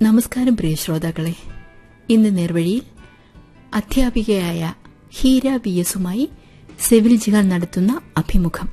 നമസ്കാരം പ്രിയ ശ്രോതാക്കളെ ഇന്ന് നേർവഴിയിൽ അധ്യാപികയായ ഹീര വി എസുമായി സെവിൽ ജിഹാൻ നടത്തുന്ന അഭിമുഖം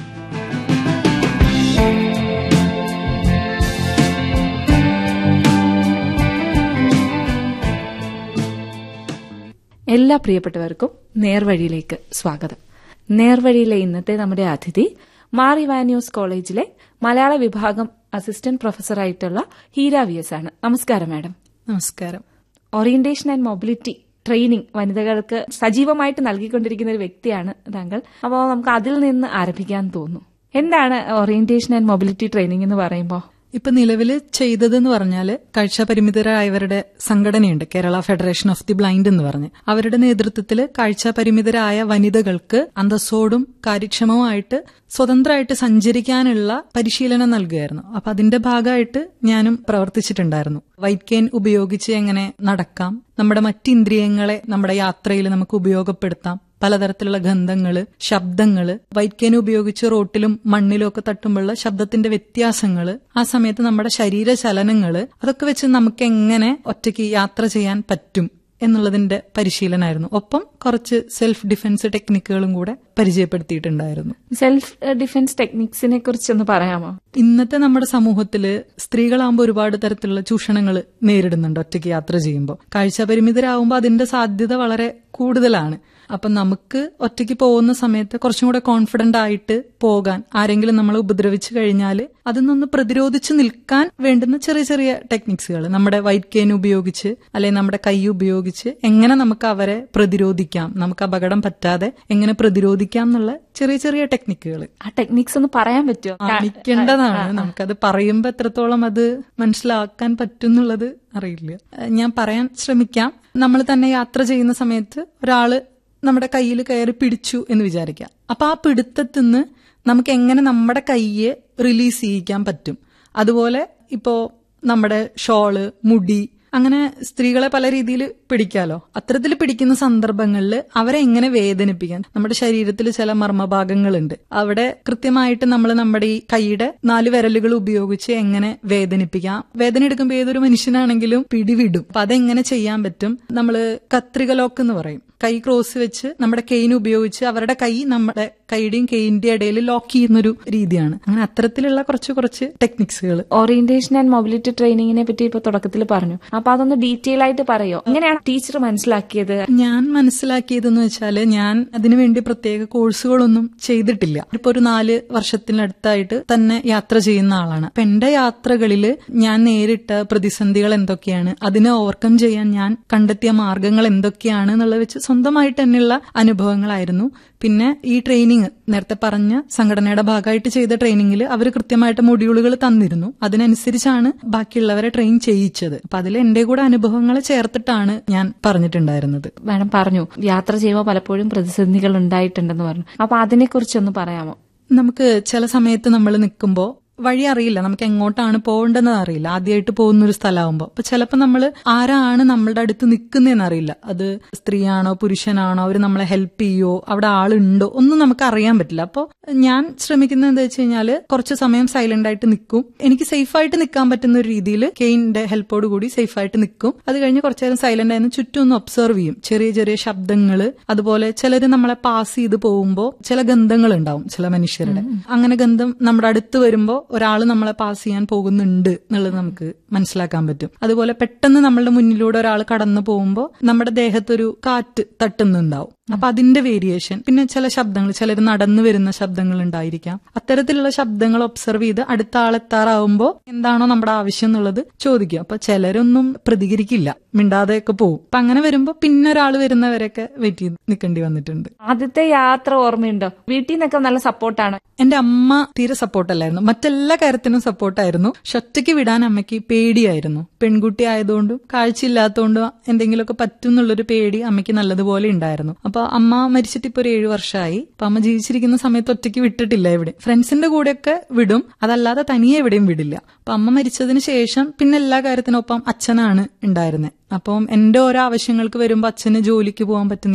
എല്ലാ പ്രിയപ്പെട്ടവർക്കും നേർവഴിയിലേക്ക് സ്വാഗതം നേർവഴിയിലെ ഇന്നത്തെ നമ്മുടെ അതിഥി മാർ ഇവാനിയോസ് കോളേജിലെ മലയാള വിഭാഗം അസിസ്റ്റന്റ് പ്രൊഫസറായിട്ടുള്ള ഹീര വി എസ് ആണ് നമസ്കാരം മാഡം നമസ്കാരം ഓറിയന്റേഷൻ ആൻഡ് മൊബിലിറ്റി ട്രെയിനിങ് വനിതകൾക്ക് സജീവമായിട്ട് നൽകിക്കൊണ്ടിരിക്കുന്ന ഒരു വ്യക്തിയാണ് താങ്കൾ അപ്പോൾ നമുക്ക് അതിൽ നിന്ന് ആരംഭിക്കാൻ തോന്നുന്നു എന്താണ് ഓറിയന്റേഷൻ ആൻഡ് മൊബിലിറ്റി ട്രെയിനിങ് എന്ന് പറയുമ്പോൾ ഇപ്പൊ നിലവിൽ ചെയ്തതെന്ന് പറഞ്ഞാല് കാഴ്ച പരിമിതരായവരുടെ സംഘടനയുണ്ട് Kerala federation of the blind എന്ന് പറഞ്ഞ് അവരുടെ നേതൃത്വത്തിൽ കാഴ്ച പരിമിതരായ വനിതകൾക്ക് അന്തസ്സോടും കാര്യക്ഷമമായിട്ട് സ്വതന്ത്രമായിട്ട് സഞ്ചരിക്കാനുള്ള പരിശീലനം നൽകുകയായിരുന്നു അപ്പൊ അതിന്റെ ഭാഗമായിട്ട് ഞാനും പ്രവർത്തിച്ചിട്ടുണ്ടായിരുന്നു വൈറ്റ് കെയിൻ ഉപയോഗിച്ച് എങ്ങനെ നടക്കാം നമ്മുടെ മറ്റിന്ദ്രിയങ്ങളെ നമ്മുടെ യാത്രയിൽ നമുക്ക് ഉപയോഗപ്പെടുത്താം പലതരത്തിലുള്ള ഗന്ധങ്ങള് ശബ്ദങ്ങള് വൈറ്റ്കേന ഉപയോഗിച്ച് റോട്ടിലും മണ്ണിലും ഒക്കെ തട്ടുമ്പോഴുള്ള ശബ്ദത്തിന്റെ വ്യത്യാസങ്ങള് ആ സമയത്ത് നമ്മുടെ ശരീര ചലനങ്ങള് അതൊക്കെ വെച്ച് നമുക്ക് എങ്ങനെ ഒറ്റയ്ക്ക് യാത്ര ചെയ്യാൻ പറ്റും എന്നുള്ളതിന്റെ പരിശീലനമായിരുന്നു ഒപ്പം കുറച്ച് സെൽഫ് ഡിഫൻസ് ടെക്നിക്കുകളും കൂടെ പരിചയപ്പെടുത്തിയിട്ടുണ്ടായിരുന്നു സെൽഫ് ഡിഫൻസ് ടെക്നിക്സിനെ കുറിച്ചൊന്ന് പറയാമോ ഇന്നത്തെ നമ്മുടെ സമൂഹത്തില് സ്ത്രീകളാകുമ്പോൾ ഒരുപാട് തരത്തിലുള്ള ചൂഷണങ്ങൾ നേരിടുന്നുണ്ട് ഒറ്റയ്ക്ക് യാത്ര ചെയ്യുമ്പോൾ കാഴ്ച പരിമിതരാകുമ്പോൾ അതിന്റെ സാധ്യത വളരെ കൂടുതലാണ് അപ്പൊ നമുക്ക് ഒറ്റയ്ക്ക് പോകുന്ന സമയത്ത് കുറച്ചും കൂടെ കോൺഫിഡന്റ് ആയിട്ട് പോകാൻ ആരെങ്കിലും നമ്മളെ ഉപദ്രവിച്ചു കഴിഞ്ഞാൽ അതിൽ നിന്ന് പ്രതിരോധിച്ച് നിൽക്കാൻ വേണ്ടുന്ന ചെറിയ ചെറിയ ടെക്നിക്സുകൾ നമ്മുടെ വൈറ്റ് കെയിൻ ഉപയോഗിച്ച് അല്ലെങ്കിൽ നമ്മുടെ കൈ ഉപയോഗിച്ച് എങ്ങനെ നമുക്ക് അവരെ പ്രതിരോധിക്കാം നമുക്ക് അപകടം പറ്റാതെ എങ്ങനെ പ്രതിരോധിക്കാം എന്നുള്ള ചെറിയ ചെറിയ ടെക്നിക്കുകൾ ആ ടെക്നിക്സ് ഒന്ന് പറയാൻ പറ്റുമോ കാണിക്കേണ്ടതാണ് നമുക്കത് പറയുമ്പോൾ എത്രത്തോളം അത് മനസ്സിലാക്കാൻ പറ്റുന്നുള്ളത് അറിയില്ല ഞാൻ പറയാൻ ശ്രമിക്കാം നമ്മൾ തന്നെ യാത്ര ചെയ്യുന്ന സമയത്ത് ഒരാള് നമ്മുടെ കയ്യിൽ കയറി പിടിച്ചു എന്ന് വിചാരിക്കാം അപ്പൊ ആ പിടുത്തത്തിൽ നിന്ന് നമുക്ക് എങ്ങനെ നമ്മുടെ കൈയെ റിലീസ് ചെയ്യിക്കാൻ പറ്റും അതുപോലെ ഇപ്പോ നമ്മുടെ ഷോള് മുടി അങ്ങനെ സ്ത്രീകളെ പല രീതിയിൽ പിടിക്കാലോ അത്തരത്തിൽ പിടിക്കുന്ന സന്ദർഭങ്ങളിൽ അവരെ എങ്ങനെ വേദനിപ്പിക്കാൻ നമ്മുടെ ശരീരത്തിൽ ചില മർമ്മഭാഗങ്ങളുണ്ട് അവിടെ കൃത്യമായിട്ട് നമ്മൾ നമ്മുടെ ഈ കൈയുടെ നാല് വിരലുകൾ ഉപയോഗിച്ച് എങ്ങനെ വേദനിപ്പിക്കാം വേദന എടുക്കുമ്പോൾ ഏതൊരു മനുഷ്യനാണെങ്കിലും പിടിവിടും അപ്പൊ അതെങ്ങനെ ചെയ്യാൻ പറ്റും നമ്മൾ കത്രിക ലോക്ക് എന്ന് പറയും കൈ ക്രോസ് വെച്ച് നമ്മുടെ കെയിൻ ഉപയോഗിച്ച് അവരുടെ കൈ നമ്മുടെ കൈയുടെയും കെയിന്റെ ഇടയിൽ ലോക്ക് ചെയ്യുന്നൊരു രീതിയാണ് അങ്ങനെ അത്തരത്തിലുള്ള കുറച്ച് കുറച്ച് ടെക്നിക്സുകൾ ഓറിയന്റേഷൻ ആൻഡ് മൊബിലിറ്റി ട്രെയിനിങ്ങിനെ പറ്റി ഇപ്പൊ തുടക്കത്തിൽ പറഞ്ഞു അപ്പൊ അതൊന്ന് ഡീറ്റെയിൽ ആയിട്ട് പറയോ എങ്ങനെയാണ് ടീച്ചർ മനസ്സിലാക്കിയത് ഞാൻ മനസ്സിലാക്കിയതെന്ന് വെച്ചാല് ഞാൻ അതിനുവേണ്ടി പ്രത്യേക കോഴ്സുകളൊന്നും ചെയ്തിട്ടില്ല ഇപ്പൊ ഒരു നാല് വർഷത്തിനടുത്തായിട്ട് തന്നെ യാത്ര ചെയ്യുന്ന ആളാണ് അപ്പൊ എന്റെ യാത്രകളിൽ ഞാൻ നേരിട്ട പ്രതിസന്ധികൾ എന്തൊക്കെയാണ് അതിനെ ഓവർകം ചെയ്യാൻ ഞാൻ കണ്ടെത്തിയ മാർഗങ്ങൾ എന്തൊക്കെയാണ് എന്നുള്ളത് വെച്ച് സ്വന്തമായിട്ട് തന്നെയുള്ള അനുഭവങ്ങളായിരുന്നു പിന്നെ ഈ ട്രെയിനിങ് നേരത്തെ പറഞ്ഞ സംഘടനയുടെ ഭാഗമായിട്ട് ചെയ്ത ട്രെയിനിങ്ങിൽ അവർ കൃത്യമായിട്ട് മൊഡ്യൂളുകൾ തന്നിരുന്നു അതിനനുസരിച്ചാണ് ബാക്കിയുള്ളവരെ ട്രെയിൻ ചെയ്യിച്ചത് അപ്പൊ അതിൽ എന്റെ കൂടെ അനുഭവങ്ങൾ ചേർത്തിട്ടാണ് ഞാൻ പറഞ്ഞിട്ടുണ്ടായിരുന്നത് മാഡം പറഞ്ഞു യാത്ര ചെയ്യുമ്പോൾ പലപ്പോഴും പ്രതിസന്ധികൾ ഉണ്ടായിട്ടുണ്ടെന്ന് പറഞ്ഞു അപ്പൊ അതിനെക്കുറിച്ചൊന്ന് പറയാമോ നമുക്ക് ചില സമയത്ത് നമ്മൾ നിൽക്കുമ്പോൾ വഴി അറിയില്ല നമുക്ക് എങ്ങോട്ടാണ് പോകേണ്ടതെന്ന് അറിയില്ല ആദ്യമായിട്ട് പോകുന്ന ഒരു സ്ഥലമാകുമ്പോൾ അപ്പൊ ചിലപ്പോൾ നമ്മൾ ആരാണ് നമ്മളുടെ അടുത്ത് നിൽക്കുന്നതെന്ന് അറിയില്ല അത് സ്ത്രീയാണോ പുരുഷനാണോ അവർ നമ്മളെ ഹെൽപ്പ് ചെയ്യോ അവിടെ ആളുണ്ടോ ഒന്നും നമുക്ക് അറിയാൻ പറ്റില്ല അപ്പോൾ ഞാൻ ശ്രമിക്കുന്നത് എന്താ വെച്ച് കഴിഞ്ഞാല് കുറച്ച് സമയം സൈലന്റ് ആയിട്ട് നിൽക്കും എനിക്ക് സേഫ് ആയിട്ട് നിൽക്കാൻ പറ്റുന്ന ഒരു രീതിയിൽ കെയിന്റെ ഹെൽപ്പോട് കൂടി സേഫ് ആയിട്ട് നിൽക്കും അത് കഴിഞ്ഞ് കുറച്ചു നേരം സൈലന്റ് ആയിരുന്നു ചുറ്റും ഒന്ന് ഒബ്സർവ് ചെയ്യും ചെറിയ ചെറിയ ശബ്ദങ്ങൾ അതുപോലെ ചിലർ നമ്മളെ പാസ് ചെയ്ത് പോകുമ്പോൾ ചില ഗന്ധങ്ങൾ ഉണ്ടാവും ചില മനുഷ്യരുടെ അങ്ങനെ ഗന്ധം നമ്മുടെ അടുത്ത് വരുമ്പോൾ ഒരാൾ നമ്മളെ പാസ് ചെയ്യാൻ പോകുന്നുണ്ട് എന്നുള്ളത് നമുക്ക് മനസ്സിലാക്കാൻ പറ്റും അതുപോലെ പെട്ടെന്ന് നമ്മളുടെ മുന്നിലൂടെ ഒരാൾ കടന്നു പോകുമ്പോൾ നമ്മുടെ ദേഹത്തൊരു കാറ്റ് തട്ടുന്നുണ്ടാവും അപ്പൊ അതിന്റെ വേരിയേഷൻ പിന്നെ ചില ശബ്ദങ്ങൾ ചിലർ നടന്നു വരുന്ന ശബ്ദങ്ങൾ ഉണ്ടായിരിക്കാം അത്തരത്തിലുള്ള ശബ്ദങ്ങൾ ഒബ്സർവ് ചെയ്ത് അടുത്ത ആളെത്താറാവുമ്പോൾ എന്താണോ നമ്മുടെ ആവശ്യം എന്നുള്ളത് ചോദിക്കും അപ്പൊ ചിലരൊന്നും പ്രതികരിക്കില്ല മിണ്ടാതെയൊക്കെ പോകും അപ്പൊ അങ്ങനെ വരുമ്പോൾ പിന്നെ ഒരാൾ വരുന്നവരെയൊക്കെ വെയിറ്റ് ചെയ്ത് നിൽക്കേണ്ടി വന്നിട്ടുണ്ട് ആദ്യത്തെ യാത്ര ഓർമ്മയുണ്ടോ വീട്ടിൽ നിന്നൊക്കെ നല്ല സപ്പോർട്ടാണ് എന്റെ അമ്മ തീരെ സപ്പോർട്ടല്ലായിരുന്നു മറ്റെല്ലാ കാര്യത്തിനും സപ്പോർട്ടായിരുന്നു പക്ഷെ ഒറ്റയ്ക്ക് വിടാൻ അമ്മയ്ക്ക് പേടിയായിരുന്നു പെൺകുട്ടി ആയതുകൊണ്ടും കാഴ്ചയില്ലാത്തതുകൊണ്ടും എന്തെങ്കിലുമൊക്കെ പറ്റും എന്നുള്ളൊരു പേടി അമ്മയ്ക്ക് നല്ലതുപോലെ ഉണ്ടായിരുന്നു അപ്പൊ അമ്മ മരിച്ചിട്ട് ഇപ്പൊ ഒരു ഏഴു വർഷമായി അപ്പൊ അമ്മ ജീവിച്ചിരിക്കുന്ന സമയത്ത് ഒറ്റയ്ക്ക് വിട്ടിട്ടില്ല എവിടെ ഫ്രണ്ട്സിന്റെ കൂടെയൊക്കെ വിടും അതല്ലാതെ തനിയെ എവിടെയും വിടില്ല അപ്പൊ അമ്മ മരിച്ചതിന് ശേഷം പിന്നെ എല്ലാ കാര്യത്തിനൊപ്പം അച്ഛനാണ് ഉണ്ടായിരുന്നത് അപ്പം എന്റെ ഓരോ ആവശ്യങ്ങൾക്ക് വരുമ്പോൾ അച്ഛന് ജോലിക്ക് പോകാൻ പറ്റുന്നില്ല